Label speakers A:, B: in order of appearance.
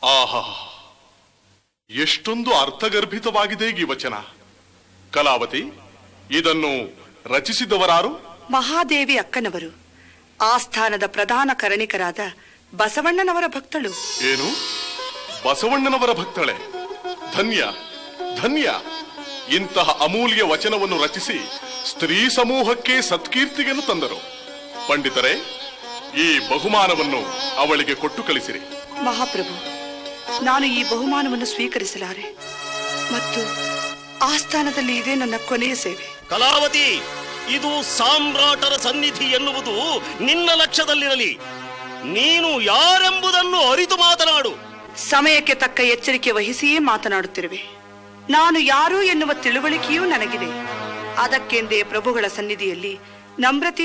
A: ಆಹಾ ಎಷ್ಟೊಂದು ಅರ್ಥಗರ್ಭಿತವಾಗಿದೆ ಈ ವಚನ ಕಲಾವತಿ ಇದನ್ನು ರಚಿಸಿದವರಾರು
B: ಮಹಾದೇವಿ ಅಕ್ಕನವರು ಆಸ್ಥಾನದ ಪ್ರಧಾನ ಕರಣಿಕರಾದ ಬಸವಣ್ಣನವರ ಭಕ್ತಳು
A: ಏನು ಬಸವಣ್ಣನವರ ಭಕ್ತಳೆ ಧನ್ಯ ಧನ್ಯ ಇಂತಹ ಅಮೂಲ್ಯ ವಚನವನ್ನು ರಚಿಸಿ ಸ್ತ್ರೀ ಸಮೂಹಕ್ಕೆ ಸತ್ಕೀರ್ತಿಗೆನು ತಂದರು ಪಂಡಿತರೇ ಈ ಬಹುಮಾನವನ್ನು ಅವಳಿಗೆ ಕೊಟ್ಟು ಕಳಿಸಿರಿ
B: ಮಹಾಪ್ರಭು ನಾನು ಈ ಬಹುಮಾನವನ್ನು ಸ್ವೀಕರಿಸಲಾರೆ ಮತ್ತು ಆಸ್ಥಾನದಲ್ಲಿ ಇದೇ ನನ್ನ ಕೊನೆಯ ಸೇವೆ
C: ಕಲಾವತಿ ಇದು ಸಾಮ್ರಾಟರ ಸನ್ನಿಧಿ ಎನ್ನುವುದು ನಿನ್ನ ಲಕ್ಷ್ಯದಲ್ಲಿರಲಿ ನೀನು ಯಾರೆಂಬುದನ್ನು ಅರಿತು ಮಾತನಾಡು
B: ಸಮಯಕ್ಕೆ ತಕ್ಕ ಎಚ್ಚರಿಕೆ ವಹಿಸಿಯೇ ಮಾತನಾಡುತ್ತಿರುವೆ ನಾನು ಯಾರು ಎನ್ನುವ ತಿಳುವಳಿಕೆಯೂ ನನಗಿದೆ ಅದಕ್ಕೆಂದೇ ಪ್ರಭುಗಳ ಸನ್ನಿಧಿಯಲ್ಲಿ ನಮ್ರತೆ